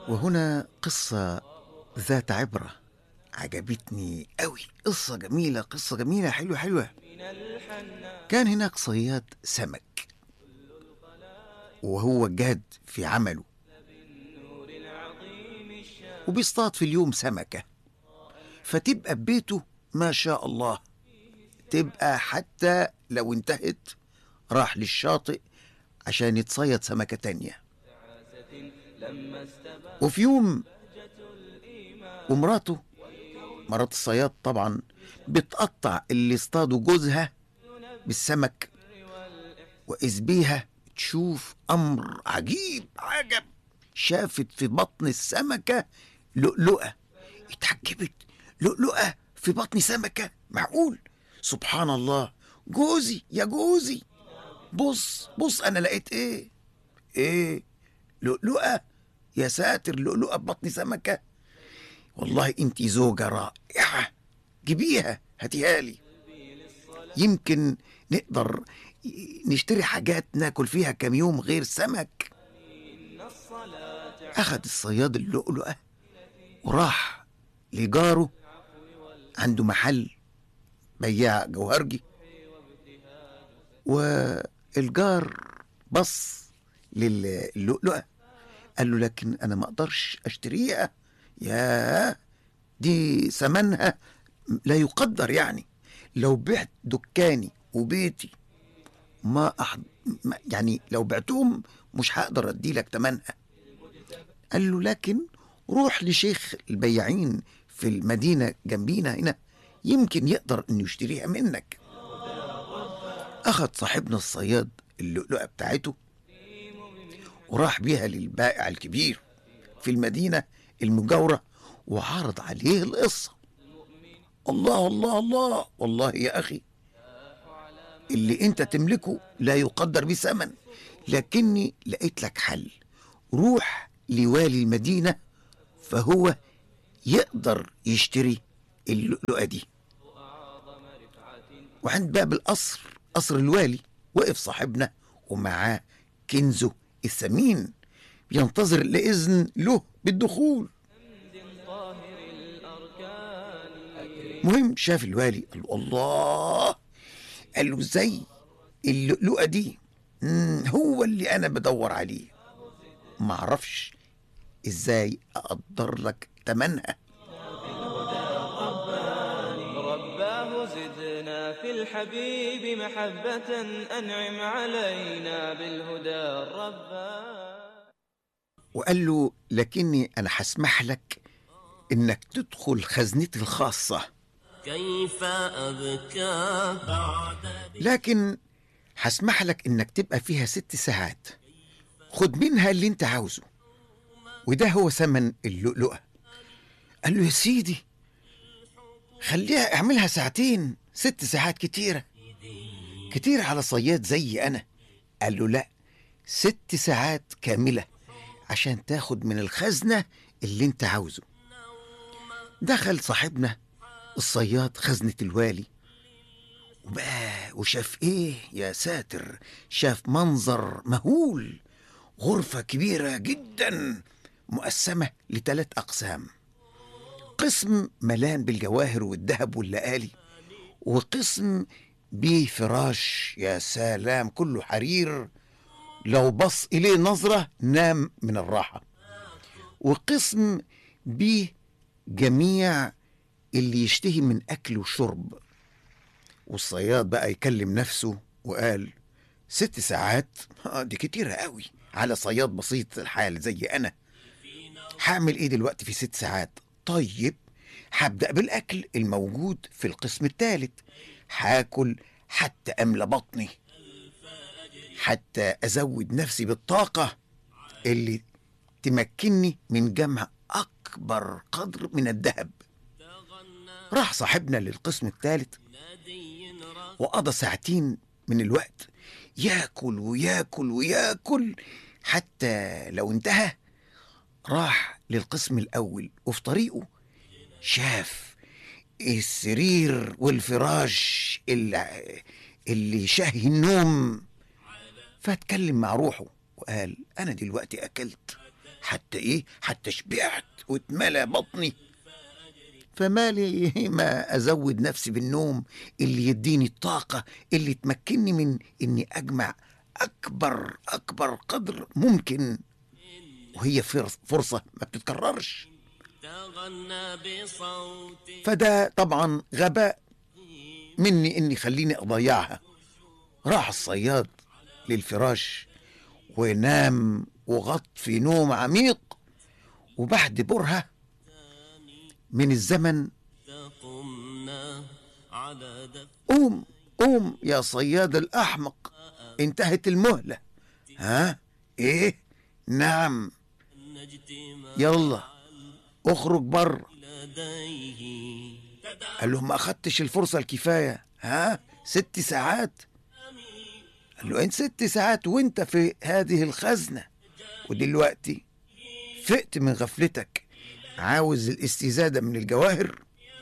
وهنا قصة ذات عبرة عجبتني قوي قصة جميلة قصة جميلة حلوة حلوة كان هناك صياد سمك وهو جاد في عمله وبيصطاد في اليوم سمكة فتبقى ببيته ما شاء الله تبقى حتى لو انتهت راح للشاطئ عشان يتصيد سمكة تانية وفي يوم ومراته مرات الصياد طبعا بتقطع اللي اصطادوا جوزها بالسمك وإذ بيها تشوف أمر عجيب عجب شافت في بطن السمكة لؤلؤة اتعجبت لؤلؤة في بطن سمكة معقول سبحان الله جوزي يا جوزي بص بص أنا لقيت إيه إيه لؤلؤة يا ساتر لؤلؤة ببطن سمكة والله انت زوجة رائعة جيبيها هاتيها لي يمكن نقدر نشتري حاجات ناكل فيها كم يوم غير سمك أخذ الصياد اللؤلؤة وراح لجاره عنده محل بياع جوهرجي والجار بص للؤلؤة قال له لكن أنا ما أقدرش أشتريها يا دي ثمنها لا يقدر يعني لو بعت دكاني وبيتي ما أحد ما- يعني لو بعتهم مش هقدر ادي لك ثمنها قال له لكن روح لشيخ البياعين في المدينة جنبينا هنا يمكن يقدر انه يشتريها منك اخذ صاحبنا الصياد اللؤلؤة بتاعته وراح بيها للبائع الكبير في المدينة المجاورة وعرض عليه القصة الله الله الله والله يا أخي اللي أنت تملكه لا يقدر بثمن لكني لقيت لك حل روح لوالي المدينة فهو يقدر يشتري اللؤلؤة دي وعند باب القصر قصر الوالي وقف صاحبنا ومعاه كنزه الثمين ينتظر الإذن له بالدخول مهم شاف الوالي قال له الله قال له ازاي اللؤلؤة دي مم، هو اللي أنا بدور عليه معرفش ازاي أقدر لك تمنها رباه زدنا في الحبيب محبة أنعم علينا بالهدى الرباني وقال له لكني أنا هسمح لك إنك تدخل خزنتي الخاصة كيف أبكى بعد لكن هسمح لك إنك تبقى فيها ست ساعات خد منها اللي أنت عاوزه وده هو ثمن اللؤلؤة قال له يا سيدي خليها اعملها ساعتين ست ساعات كتيرة كتير على صياد زي أنا قال له لا ست ساعات كاملة عشان تاخد من الخزنة اللي انت عاوزه دخل صاحبنا الصياد خزنة الوالي وبقى وشاف ايه يا ساتر شاف منظر مهول غرفة كبيرة جدا مقسمة لثلاث أقسام قسم ملان بالجواهر والذهب واللآلي وقسم بيه فراش يا سلام كله حرير لو بص إليه نظرة نام من الراحة وقسم بيه جميع اللي يشتهي من أكل وشرب والصياد بقى يكلم نفسه وقال ست ساعات آه، دي كتيرة قوي على صياد بسيط الحال زي أنا هعمل إيه دلوقتي في ست ساعات طيب هبدأ بالأكل الموجود في القسم الثالث هاكل حتى أملى بطني حتى أزود نفسي بالطاقة اللي تمكنني من جمع أكبر قدر من الذهب راح صاحبنا للقسم الثالث وقضى ساعتين من الوقت ياكل وياكل وياكل حتى لو انتهى راح للقسم الأول وفي طريقه شاف السرير والفراش اللي, اللي شهي النوم فاتكلم مع روحه وقال أنا دلوقتي أكلت حتى ايه حتى شبعت واتملى بطني فمالي ما ازود نفسي بالنوم اللي يديني الطاقه اللي تمكنني من اني اجمع اكبر اكبر قدر ممكن وهي فرص- فرصه ما بتتكررش تغنى بصوت فده طبعا غباء مني اني خليني اضيعها راح الصياد للفراش ونام وغط في نوم عميق وبعد برهة من الزمن قمنا على دف قوم قوم يا صياد الأحمق انتهت المهلة ها ايه نعم نجتمع يلا اخرج بره لديه قال له ما اخدتش الفرصة الكفاية ها ست ساعات قال له انت ست ساعات وانت في هذه الخزنة ودلوقتي فقت من غفلتك عاوز الاستزادة من الجواهر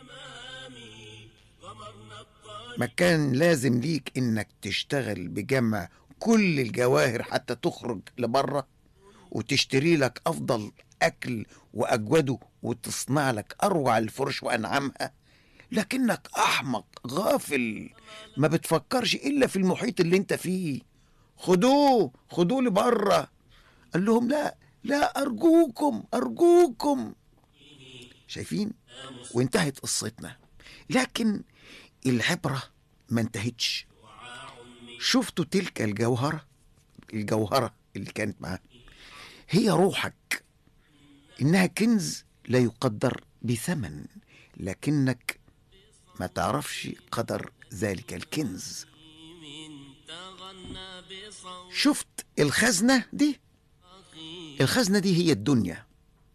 ما كان لازم ليك انك تشتغل بجمع كل الجواهر حتى تخرج لبره وتشتري لك افضل اكل واجوده وتصنع لك اروع الفرش وانعمها لكنك احمق غافل ما بتفكرش الا في المحيط اللي انت فيه خدوه خدوه لبره قال لهم لا لا ارجوكم ارجوكم شايفين وانتهت قصتنا لكن العبره ما انتهتش شفتوا تلك الجوهره الجوهره اللي كانت معاه هي روحك انها كنز لا يقدر بثمن لكنك ما تعرفش قدر ذلك الكنز تغنى بصوت شفت الخزنة دي الخزنة دي هي الدنيا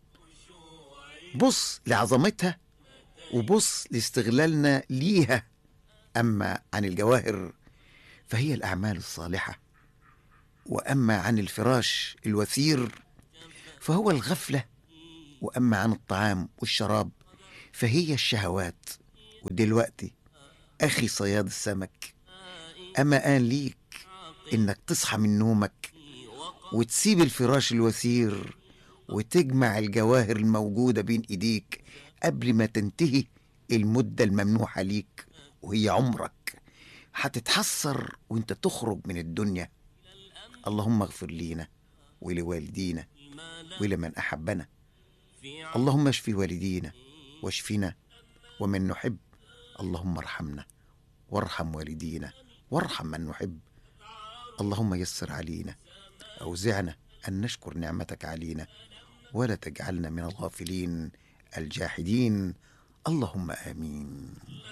بص لعظمتها وبص لاستغلالنا ليها أما عن الجواهر فهي الأعمال الصالحة وأما عن الفراش الوثير فهو الغفلة وأما عن الطعام والشراب فهي الشهوات ودلوقتي أخي صياد السمك أما آن ليك إنك تصحى من نومك وتسيب الفراش الوثير وتجمع الجواهر الموجودة بين إيديك قبل ما تنتهي المدة الممنوحة ليك وهي عمرك هتتحسر وانت تخرج من الدنيا اللهم اغفر لينا ولوالدينا ولمن أحبنا اللهم اشف والدينا واشفنا ومن نحب اللهم ارحمنا وارحم والدينا وارحم من نحب اللهم يسر علينا أوزعنا أن نشكر نعمتك علينا ولا تجعلنا من الغافلين الجاحدين اللهم آمين